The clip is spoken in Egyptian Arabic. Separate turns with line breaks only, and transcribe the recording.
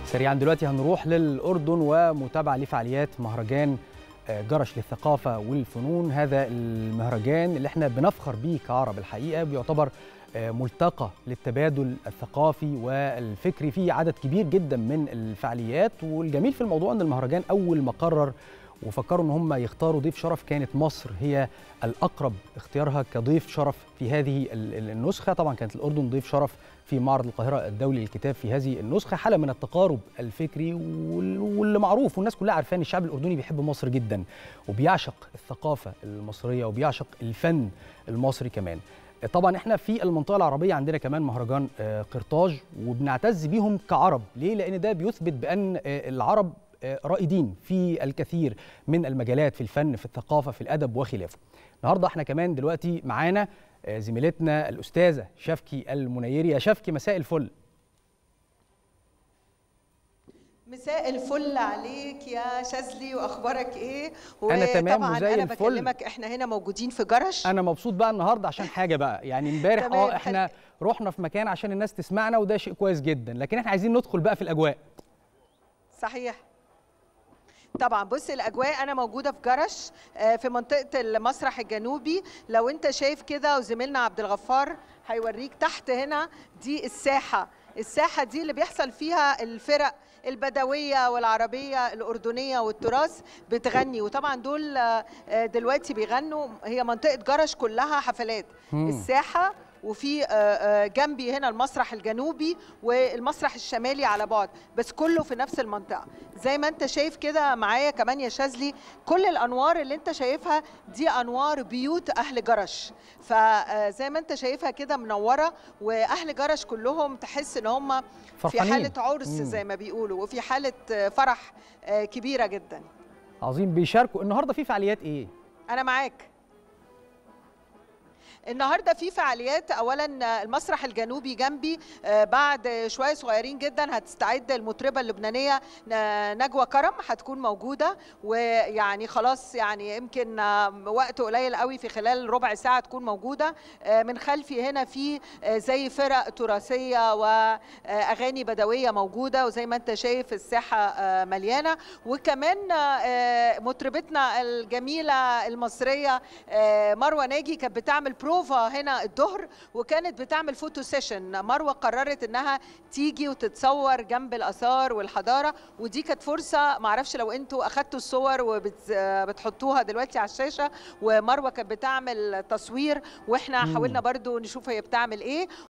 سريعا دلوقتي هنروح للأردن ومتابعة لفعاليات مهرجان جرش للثقافة والفنون هذا المهرجان اللي احنا بنفخر بيه كعرب الحقيقة بيعتبر ملتقى للتبادل الثقافي والفكري فيه عدد كبير جدا من الفعاليات والجميل في الموضوع ان المهرجان اول ما قرر وفكروا ان هم يختاروا ضيف شرف كانت مصر هي الاقرب اختيارها كضيف شرف في هذه النسخه طبعا كانت الاردن ضيف شرف في معرض القاهره الدولي للكتاب في هذه النسخه حاله من التقارب الفكري واللي معروف والناس كلها عارفاه ان الشعب الاردني بيحب مصر جدا وبيعشق الثقافه المصريه وبيعشق الفن المصري كمان طبعا احنا في المنطقه العربيه عندنا كمان مهرجان قرطاج وبنعتز بيهم كعرب ليه لان ده بيثبت بان العرب رائدين في الكثير من المجالات في الفن في الثقافه في الادب وخلافه النهارده احنا كمان دلوقتي معانا زميلتنا الاستاذه شفكي المنيري يا شفكي مساء الفل
مساء الفل عليك يا شاذلي واخبارك ايه
انا تمام
طبعا
وزي
انا
الفل.
بكلمك احنا هنا موجودين في جرش
انا مبسوط بقى النهارده عشان حاجه بقى يعني امبارح
تمام،
اه احنا رحنا في مكان عشان الناس تسمعنا وده شيء كويس جدا لكن احنا عايزين ندخل بقى في الاجواء
صحيح طبعا بص الاجواء انا موجوده في جرش آه، في منطقه المسرح الجنوبي لو انت شايف كده وزميلنا عبد الغفار هيوريك تحت هنا دي الساحه الساحه دي اللي بيحصل فيها الفرق البدويه والعربيه الاردنيه والتراث بتغني وطبعا دول آه، آه، دلوقتي بيغنوا هي منطقه جرش كلها حفلات
مم.
الساحه وفي آه، آه، جنبي هنا المسرح الجنوبي والمسرح الشمالي على بعد بس كله في نفس المنطقه زي ما انت شايف كده معايا كمان يا شاذلي كل الانوار اللي انت شايفها دي انوار بيوت اهل جرش فزي ما انت شايفها كده منوره واهل جرش كلهم تحس ان هم في
فرحانين.
حاله عرس
مم.
زي ما بيقولوا وفي حاله آه، فرح آه، كبيره جدا
عظيم بيشاركوا النهارده في فعاليات ايه
انا معاك النهارده في فعاليات اولا المسرح الجنوبي جنبي آه، بعد شويه صغيرين جدا هتستعد المطربه اللبنانيه ن- نجوى كرم هتكون موجوده ويعني خلاص يعني يمكن آه، وقت قليل قوي في خلال ربع ساعه تكون موجوده آه، من خلفي هنا في آه، زي فرق تراثيه واغاني بدويه موجوده وزي ما انت شايف الساحه آه، مليانه وكمان آه، مطربتنا الجميله المصريه آه، مروه ناجي كانت بتعمل بروفا هنا الظهر وكانت بتعمل فوتو سيشن مروه قررت انها تيجي وتتصور جنب الاثار والحضاره ودي كانت فرصه معرفش لو انتوا اخدتوا الصور وبتحطوها دلوقتي على الشاشه ومروه كانت بتعمل تصوير واحنا
مم.
حاولنا برضو نشوف هي بتعمل ايه